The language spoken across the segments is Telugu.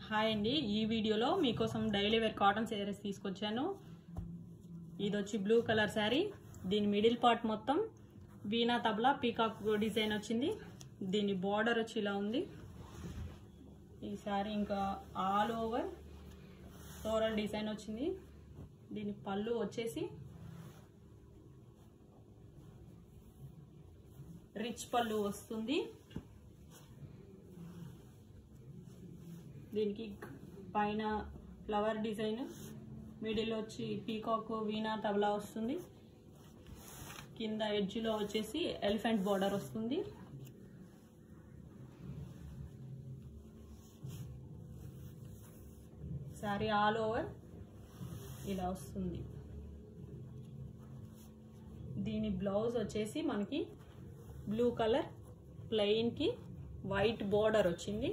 హాయ్ అండి ఈ వీడియోలో మీకోసం డైలీ వేర్ కాటన్ శారీస్ తీసుకొచ్చాను ఇది వచ్చి బ్లూ కలర్ శారీ దీని మిడిల్ పార్ట్ మొత్తం వీణా తబలా పీకాక్ డిజైన్ వచ్చింది దీని బార్డర్ వచ్చి ఇలా ఉంది ఈ శారీ ఇంకా ఆల్ ఓవర్ ఫ్లోరల్ డిజైన్ వచ్చింది దీని పళ్ళు వచ్చేసి రిచ్ పళ్ళు వస్తుంది దీనికి పైన ఫ్లవర్ డిజైన్ మిడిల్ వచ్చి పీకాక్ వీణా తబలా వస్తుంది కింద ఎడ్జ్లో వచ్చేసి ఎలిఫెంట్ బార్డర్ వస్తుంది శారీ ఆల్ ఓవర్ ఇలా వస్తుంది దీని బ్లౌజ్ వచ్చేసి మనకి బ్లూ కలర్ ప్లెయిన్కి వైట్ బోర్డర్ వచ్చింది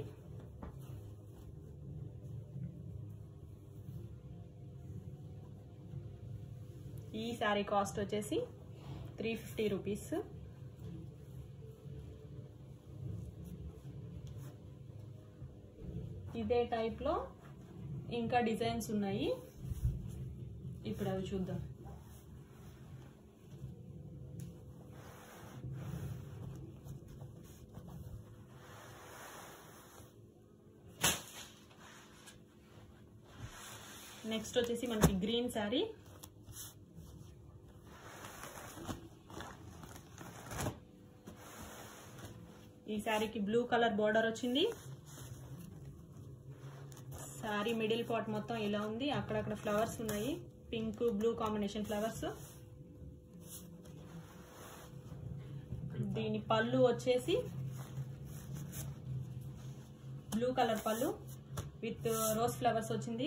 ఈ శారీ కాస్ట్ వచ్చేసి త్రీ ఫిఫ్టీ రూపీస్ ఇదే టైప్లో ఇంకా డిజైన్స్ ఉన్నాయి ఇప్పుడు అవి చూద్దాం నెక్స్ట్ వచ్చేసి మనకి గ్రీన్ శారీ ఈ శారీకి బ్లూ కలర్ బార్డర్ వచ్చింది శారీ మిడిల్ పార్ట్ మొత్తం ఇలా ఉంది అక్కడక్కడ ఫ్లవర్స్ ఉన్నాయి పింక్ బ్లూ కాంబినేషన్ ఫ్లవర్స్ దీని పళ్ళు వచ్చేసి బ్లూ కలర్ పళ్ళు విత్ రోజ్ ఫ్లవర్స్ వచ్చింది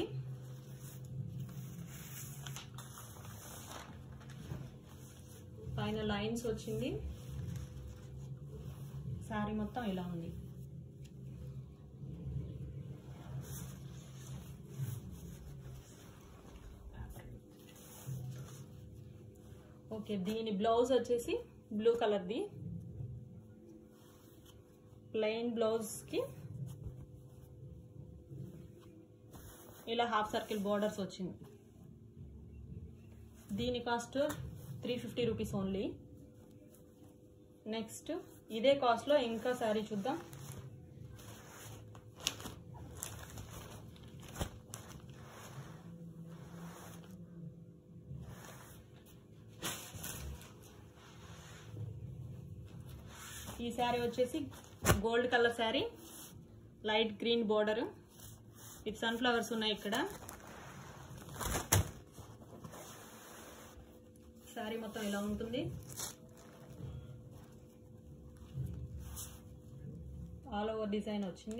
పైన లైన్స్ వచ్చింది శారీ మొత్తం ఇలా ఉంది ఓకే దీని బ్లౌజ్ వచ్చేసి బ్లూ కలర్ది ప్లెయిన్ బ్లౌజ్కి ఇలా హాఫ్ సర్కిల్ బార్డర్స్ వచ్చింది దీని cost three fifty rupees only next ఇదే కాస్ట్లో ఇంకా శారీ చూద్దాం ఈ శారీ వచ్చేసి gold colour sari light green border with sunflowers ఉన్నాయి ఇక్కడ శారీ మొత్తం ఇలా ఉంటుంది ఆల్ ఓవర్ డిజైన్ వచ్చింది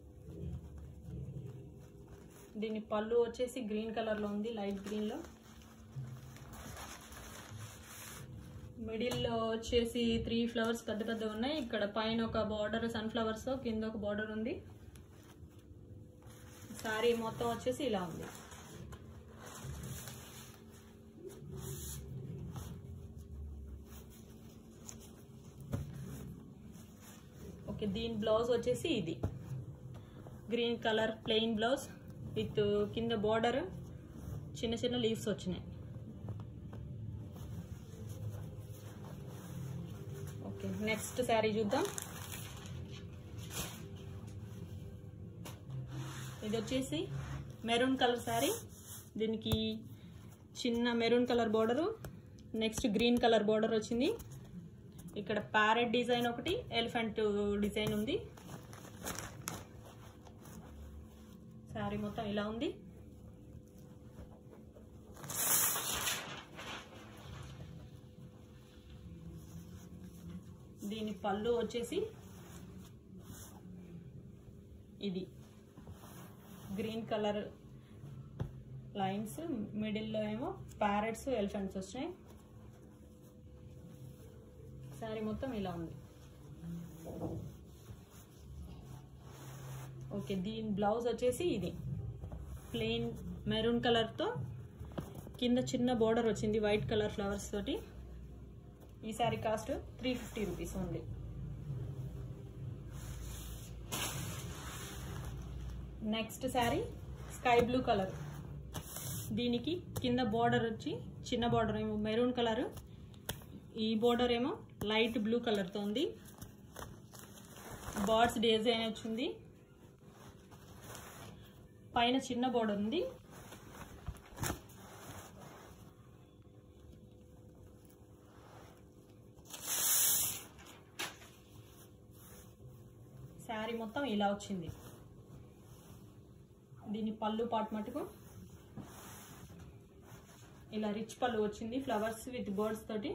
దీని పళ్ళు వచ్చేసి గ్రీన్ కలర్లో ఉంది లైట్ గ్రీన్లో మిడిల్లో వచ్చేసి త్రీ ఫ్లవర్స్ పెద్ద పెద్ద ఉన్నాయి ఇక్కడ పైన ఒక బార్డర్ సన్ఫ్లవర్స్ కింద ఒక బార్డర్ ఉంది సారీ మొత్తం వచ్చేసి ఇలా ఉంది ఓకే దీని బ్లౌజ్ వచ్చేసి ఇది green colour plain blouse with కింద బార్డర్ చిన్న చిన్న లీవ్స్ వచ్చినాయి ఓకే నెక్స్ట్ శారీ చూద్దాం ఇది వచ్చేసి మెరూన్ కలర్ శారీ దీనికి చిన్న maroon colour border next green colour border వచ్చింది ఇక్కడ ప్యారెట్ డిజైన్ ఒకటి ఎలిఫెంట్ డిజైన్ ఉంది శారీ మొత్తం ఇలా ఉంది దీని పళ్ళు వచ్చేసి ఇది గ్రీన్ కలర్ లైన్స్ మిడిల్లో ఏమో ప్యారెట్స్ ఎలిఫెంట్స్ వచ్చినాయి శారీ మొత్తం ఇలా ఉంది ఓకే దీని బ్లౌజ్ వచ్చేసి ఇది ప్లెయిన్ మెరూన్ కలర్తో కింద చిన్న బోర్డర్ వచ్చింది వైట్ కలర్ ఫ్లవర్స్ తోటి ఈ sari cost three fifty rupees only next sari sky blue colour దీనికి కింద బార్డర్ వచ్చి చిన్న బార్డర్ ఏమో మెరూన్ కలర్ ఈ బార్డర్ ఏమో లైట్ బ్లూ కలర్తో ఉంది బార్డ్స్ డిజైన్ వచ్చింది పైన చిన్న బార్డర్ ఉంది శారీ మొత్తం ఇలా వచ్చింది దీని పళ్ళు పాటు మటుకు ఇలా రిచ్ పళ్ళు వచ్చింది ఫ్లవర్స్ విత్ బర్డ్స్ తోటి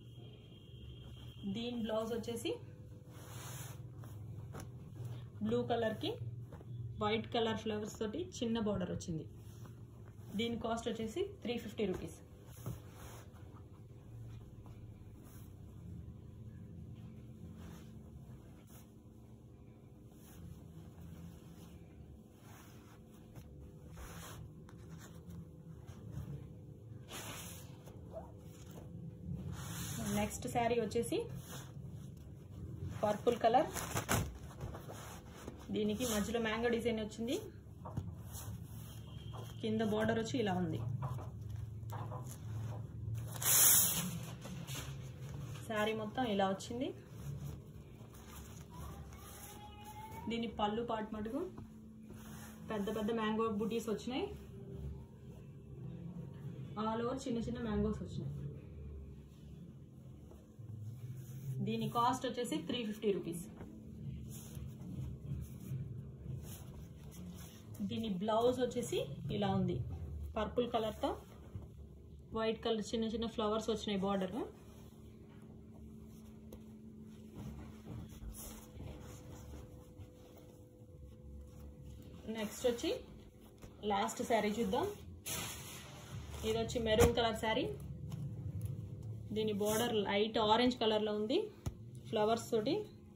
దీని బ్లౌజ్ వచ్చేసి బ్లూ కలర్కి వైట్ కలర్ ఫ్లవర్స్ తోటి చిన్న బార్డర్ వచ్చింది దీని కాస్ట్ వచ్చేసి three fifty rupees next sari వచ్చేసి పర్పుల్ కలర్ దీనికి మధ్యలో మ్యాంగో డిజైన్ వచ్చింది కింద బార్డర్ వచ్చి ఇలా ఉంది శారీ మొత్తం ఇలా వచ్చింది దీని పళ్ళు పాటు మటుకు పెద్ద పెద్ద మ్యాంగో బుటీస్ వచ్చినాయి ఆల్ ఓవర్ చిన్న చిన్న మ్యాంగోస్ వచ్చినాయి దీని కాస్ట్ వచ్చేసి త్రీ ఫిఫ్టీ రూపీస్ దీని బ్లౌజ్ వచ్చేసి ఇలా ఉంది పర్పుల్ కలర్తో వైట్ కలర్ చిన్న చిన్న ఫ్లవర్స్ వచ్చినాయి బార్డర్ నెక్స్ట్ వచ్చి లాస్ట్ శారీ చూద్దాం ఇది వచ్చి మెరూన్ కలర్ శారీ దీని బోర్డర్ లైట్ ఆరెంజ్ కలర్లో ఉంది ఫ్లవర్స్ తోటి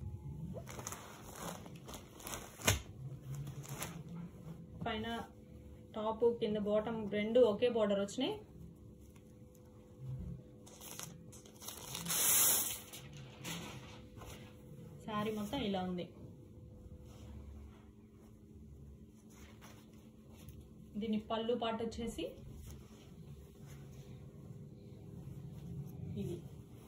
పైన టాప్ కింద బాటమ్ రెండు ఒకే బార్డర్ వచ్చినాయి శారీ మొత్తం ఇలా ఉంది దీని పళ్ళు పాట వచ్చేసి ఇది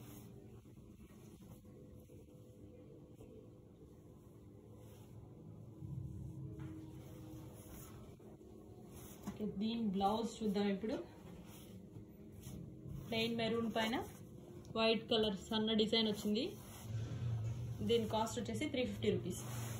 ఓకే దీని బ్లౌజ్ చూద్దాం ఇప్పుడు ప్లెయిన్ మెరూన్ పైన వైట్ కలర్ సన్న డిజైన్ వచ్చింది దీని కాస్ట్ వచ్చేసి త్రీ ఫిఫ్టీ రూపీస్